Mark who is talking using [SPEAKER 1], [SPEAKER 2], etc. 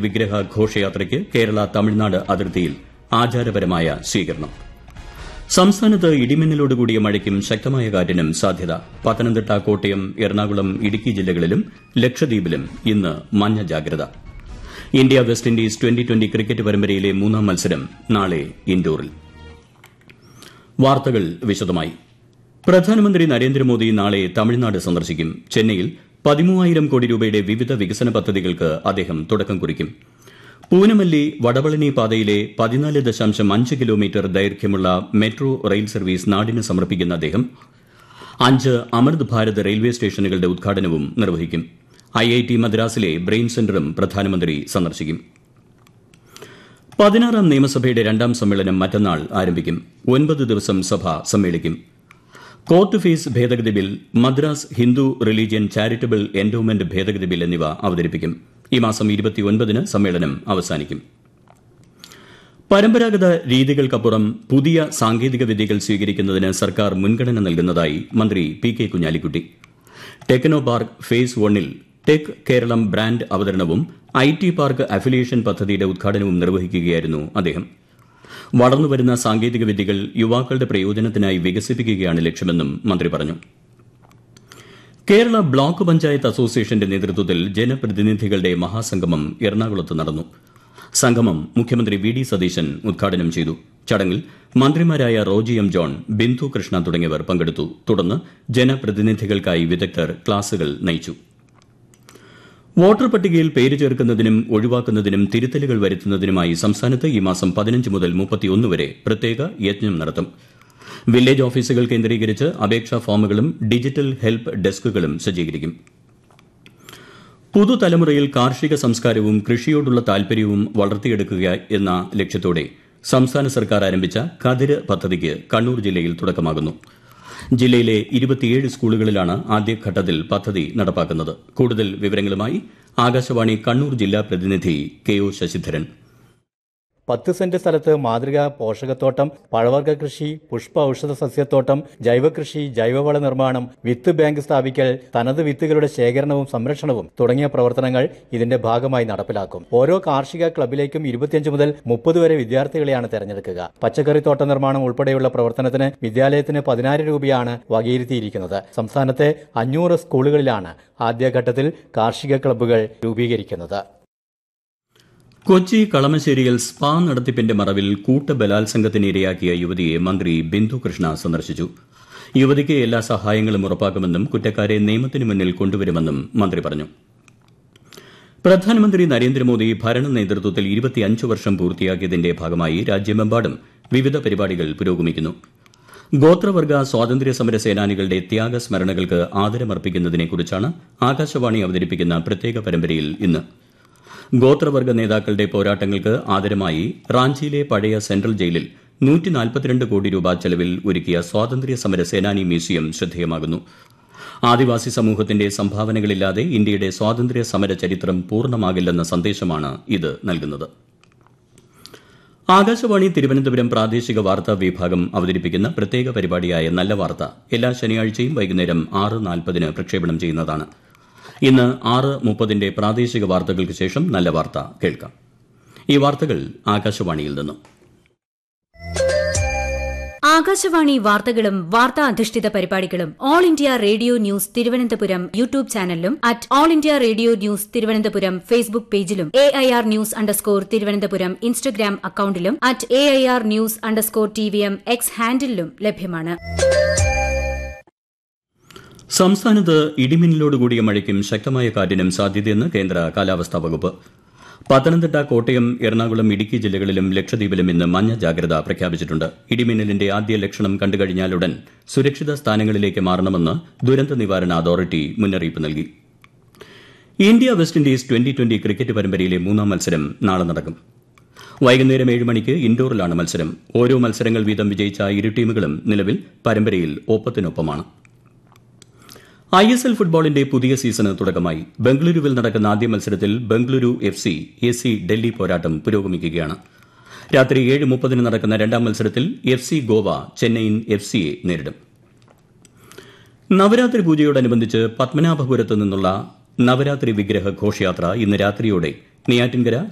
[SPEAKER 1] വിഗ്രഹ ഘോഷയാത്രയ്ക്ക് കേരള തമിഴ്നാട് അതിർത്തിയിൽ ആചാരപരമായ സ്വീകരണം സംസ്ഥാനത്ത് ഇടിമിന്നലോടുകൂടിയ മഴയ്ക്കും ശക്തമായ കാറ്റിനും സാധ്യത പത്തനംതിട്ട കോട്ടയം എറണാകുളം ഇടുക്കി ജില്ലകളിലും ലക്ഷദ്വീപിലും ഇന്ന് മഞ്ഞ ജാഗ്രത India West Indies twenty twenty cricket പരമ്പരയിലെ മൂന്നാം മത്സരം നാളെ ഇൻഡോറിൽ വാർത്തകൾ വിശദമായി പ്രധാനമന്ത്രി നരേന്ദ്രമോദി നാളെ തമിഴ്നാട് സന്ദർശിക്കും ചെന്നൈയിൽ പതിമൂവായിരം കോടി രൂപയുടെ വിവിധ വികസന പദ്ധതികൾക്ക് അദ്ദേഹം തുടക്കം കുറിക്കും പൂനമല്ലി വടവളനി പാതയിലെ പതിനാല് ദശാംശം അഞ്ച് കിലോമീറ്റർ ദൈർഘ്യമുള്ള മെട്രോ റെയിൽ സർവീസ് നാടിന് സമർപ്പിക്കുന്ന അദ്ദേഹം അഞ്ച് അമൃത് ഭാരത് റെയിൽവേ സ്റ്റേഷനുകളുടെ ഉദ്ഘാടനവും നിർവഹിക്കും ഐ ഐ ടി മദ്രാസിലെ ബ്രെയിൻ സെന്ററും പ്രധാനമന്ത്രി സന്ദർശിക്കും പതിനാറാം നിയമസഭയുടെ രണ്ടാം സമ്മേളനം മറ്റന്നാൾ ആരംഭിക്കും ഒൻപത് ദിവസം സഭ സമ്മേളിക്കും കോർട്ട് ഫീസ് ഭേദഗതി bill Madras Hindu religion charitable endowment ഭേദഗതി ബിൽ എന്നിവ അവതരിപ്പിക്കും ഈ മാസം ഇരുപത്തിയൊൻപതിന് സമ്മേളനം അവസാനിക്കും പരമ്പരാഗത രീതികൾക്കപ്പുറം പുതിയ സാങ്കേതിക വിദ്യകൾ സ്വീകരിക്കുന്നതിന് സർക്കാർ മുൻഗണന നൽകുന്നതായി മന്ത്രി P K Kunhalikutty techno park phase വണ്ണിൽ ടെക് കേരളം ബ്രാൻഡ് അവതരണവും ഐ ടി പാർക്ക് അഫിലിയേഷൻ പദ്ധതിയുടെ ഉദ്ഘാടനവും നിർവഹിക്കുകയായിരുന്നു അദ്ദേഹം വളർന്നുവരുന്ന സാങ്കേതിക വിദ്യകൾ യുവാക്കളുടെ പ്രയോജനത്തിനായി വികസിപ്പിക്കുകയാണ് ലക്ഷ്യമെന്നും മന്ത്രി പറഞ്ഞു കേരള ബ്ലോക്ക് പഞ്ചായത്ത് അസോസിയേഷന്റെ നേതൃത്വത്തിൽ ജനപ്രതിനിധികളുടെ മഹാസംഗമം എറണാകുളത്ത് നടന്നു സംഗമം മുഖ്യമന്ത്രി വി ഡി സതീശൻ ഉദ്ഘാടനം ചെയ്തു ചടങ്ങിൽ മന്ത്രിമാരായ റോജി എം ജോൺ ബിന്ദു കൃഷ്ണ തുടങ്ങിയവർ പങ്കെടുത്തു തുടർന്ന് ജനപ്രതിനിധികൾക്കായി വിദഗ്ധർ ക്ലാസുകൾ നയിച്ചു വോട്ടർ പട്ടികയിൽ പേര് ചേർക്കുന്നതിനും ഒഴിവാക്കുന്നതിനും തിരുത്തലുകൾ വരുത്തുന്നതിനുമായി സംസ്ഥാനത്ത് ഈ മാസം പതിനഞ്ച് മുതൽ മുപ്പത്തിയൊന്ന് വരെ പ്രത്യേക യജ്ഞം നടത്തും വില്ലേജ് ഓഫീസുകൾ കേന്ദ്രീകരിച്ച് അപേക്ഷാ ഫോമുകളും ഡിജിറ്റൽ ഹെൽപ്പ് ഡെസ്കുകളും സജ്ജീകരിക്കും പുതുതലമുറയിൽ കാർഷിക സംസ്കാരവും കൃഷിയോടുള്ള താൽപര്യവും വളർത്തിയെടുക്കുക എന്ന ലക്ഷ്യത്തോടെ സംസ്ഥാന സർക്കാർ ആരംഭിച്ച കതിര് പദ്ധതിക്ക് കണ്ണൂർ ജില്ലയിൽ തുടക്കമാകുന്നു ജില്ലയിലെ ഇരുപത്തിയേഴ് സ്കൂളുകളിലാണ് ആദ്യഘട്ടത്തിൽ പദ്ധതി നടപ്പാക്കുന്നത് കൂടുതൽ വിവരങ്ങളുമായി ആകാശവാണി കണ്ണൂർ ജില്ലാ പ്രതിനിധി കെ ഒ ശശിധരൻ
[SPEAKER 2] പത്ത് സെന്റ് സ്ഥലത്ത് മാതൃകാ പോഷകത്തോട്ടം പഴവർഗ്ഗ കൃഷി പുഷ്പ ഔഷധ സസ്യത്തോട്ടം ജൈവകൃഷി ജൈവവള നിർമ്മാണം വിത്ത് ബാങ്ക് സ്ഥാപിക്കൽ തനത് വിത്തുകളുടെ ശേഖരണവും സംരക്ഷണവും തുടങ്ങിയ പ്രവർത്തനങ്ങൾ ഇതിന്റെ ഭാഗമായി നടപ്പിലാക്കും ഓരോ കാർഷിക ക്ലബിലേക്കും ഇരുപത്തിയഞ്ച് മുതൽ മുപ്പത് വരെ വിദ്യാർത്ഥികളെയാണ് തെരഞ്ഞെടുക്കുക പച്ചക്കറിത്തോട്ട നിർമ്മാണം ഉൾപ്പെടെയുള്ള പ്രവർത്തനത്തിന് വിദ്യാലയത്തിന് പതിനായിരം രൂപയാണ് വകയിരുത്തിയിരിക്കുന്നത് സംസ്ഥാനത്തെ അഞ്ഞൂറ് സ്കൂളുകളിലാണ് ആദ്യഘട്ടത്തിൽ കാർഷിക ക്ലബ്ബുകൾ രൂപീകരിക്കുന്നത്
[SPEAKER 1] കൊച്ചി കളമശ്ശേരിയിൽ സ്പാ നടത്തിപ്പിന്റെ മറവിൽ കൂട്ടബലാത്സംഗത്തിന് ഇരയാക്കിയ യുവതിയെ മന്ത്രി ബിന്ദു കൃഷ്ണ സന്ദർശിച്ചു യുവതിക്ക് എല്ലാ സഹായങ്ങളും ഉറപ്പാക്കുമെന്നും കുറ്റക്കാരെ നിയമത്തിന് മുന്നിൽ കൊണ്ടുവരുമെന്നും മന്ത്രി പറഞ്ഞു പ്രധാനമന്ത്രി നരേന്ദ്രമോദി ഭരണ നേതൃത്വത്തിൽ ഇരുപത്തിയഞ്ച് വർഷം പൂർത്തിയാക്കിയതിന്റെ ഭാഗമായി രാജ്യമെമ്പാടും വിവിധ പരിപാടികൾ പുരോഗമിക്കുന്നു ഗോത്രവർഗ സ്വാതന്ത്ര്യ സമര സേനാനികളുടെ ത്യാഗസ്മരണകൾക്ക് ആദരമർപ്പിക്കുന്നതിനെക്കുറിച്ചാണ് ആകാശവാണി അവതരിപ്പിക്കുന്ന പ്രത്യേക പരമ്പരയിൽ ഇന്ന് ഗോത്രവർഗ നേതാക്കളുടെ പോരാട്ടങ്ങൾക്ക് ആദരമായി റാഞ്ചിയിലെ പഴയ സെൻട്രൽ ജയിലിൽ നൂറ്റി നാൽപ്പത്തിരണ്ട് കോടി രൂപ ചെലവിൽ ഒരുക്കിയ സ്വാതന്ത്ര്യ സമര സേനാനി മ്യൂസിയം ശ്രദ്ധേയമാകുന്നു ആദിവാസി സമൂഹത്തിന്റെ സംഭാവനകളില്ലാതെ ഇന്ത്യയുടെ സ്വാതന്ത്ര്യ സമര ചരിത്രം പൂർണ്ണമാകില്ലെന്ന സന്ദേശമാണ് ഇത് നൽകുന്നത് ആകാശവാണി തിരുവനന്തപുരം പ്രാദേശിക വാർത്താ വിഭാഗം അവതരിപ്പിക്കുന്ന പ്രത്യേക പരിപാടിയായ നല്ല വാർത്ത എല്ലാ ശനിയാഴ്ചയും വൈകുന്നേരം ആറ് നാൽപ്പതിന് പ്രക്ഷേപണം ചെയ്യുന്നതാണ് ഇന്ന് ആറ് മുപ്പതിന്റെ പ്രാദേശിക വാർത്തകൾക്ക് ശേഷം നല്ല വാർത്ത കേൾക്കാം ഈ വാർത്തകൾ ആകാശവാണിയിൽ നിന്നും
[SPEAKER 3] ആകാശവാണി വാർത്തകളും വാർത്താ അധിഷ്ഠിത പരിപാടികളും all India radio news Thiruvananthapuram YouTube ചാനലിലും at all India radio news Thiruvananthapuram Facebook പേജിലും A I R news underscore Thiruvananthapuram Instagram അക്കൌണ്ടിലും at A I R news underscore T V M X ഹാൻഡിലും ലഭ്യമാണ്
[SPEAKER 1] സംസ്ഥാനത്ത് ഇടിമിന്നലോടുകൂടിയ മഴയ്ക്കും ശക്തമായ കാറ്റിനും സാധ്യതയെന്ന് കേന്ദ്ര കാലാവസ്ഥാ വകുപ്പ് പത്തനംതിട്ട കോട്ടയം എറണാകുളം ഇടുക്കി ജില്ലകളിലും ലക്ഷദ്വീപിലും ഇന്ന് മഞ്ഞ ജാഗ്രത പ്രഖ്യാപിച്ചിട്ടുണ്ട് ഇടിമിന്നലിന്റെ ആദ്യ ലക്ഷണം കണ്ടുകഴിഞ്ഞാലുടൻ സുരക്ഷിത സ്ഥാനങ്ങളിലേക്ക് മാറണമെന്ന് ദുരന്ത നിവാരണ അതോറിറ്റി മുന്നറിയിപ്പ് നൽകി India West Indies twenty twenty cricket പരമ്പരയിലെ മൂന്നാം മത്സരം നാളെ നടക്കും വൈകുന്നേരം ഏഴ് മണിക്ക് ഇൻഡോറിലാണ് മത്സരം ഓരോ മത്സരങ്ങൾ വീതം വിജയിച്ച ഇരു ടീമുകളും നിലവിൽ പരമ്പരയിൽ ഒപ്പത്തിനൊപ്പമാണ് ഐ എസ് എൽ ഫുട്ബോളിന്റെ പുതിയ സീസണ് തുടക്കമായി ബംഗളൂരുവിൽ നടക്കുന്ന ആദ്യ മത്സരത്തിൽ Bengaluru F C S C Delhi പോരാട്ടം പുരോഗമിക്കുകയാണ് രാത്രി ഏഴ് മുപ്പതിന് നടക്കുന്ന രണ്ടാം മത്സരത്തിൽ F C Goa Chennaiyin F സിയെ നേരിടും നവരാത്രി പൂജയോടനുബന്ധിച്ച് പത്മനാഭപുരത്ത് നിന്നുള്ള നവരാത്രി വിഗ്രഹ ഘോഷയാത്ര ഇന്ന് രാത്രിയോടെ നെയ്യാറ്റിൻകര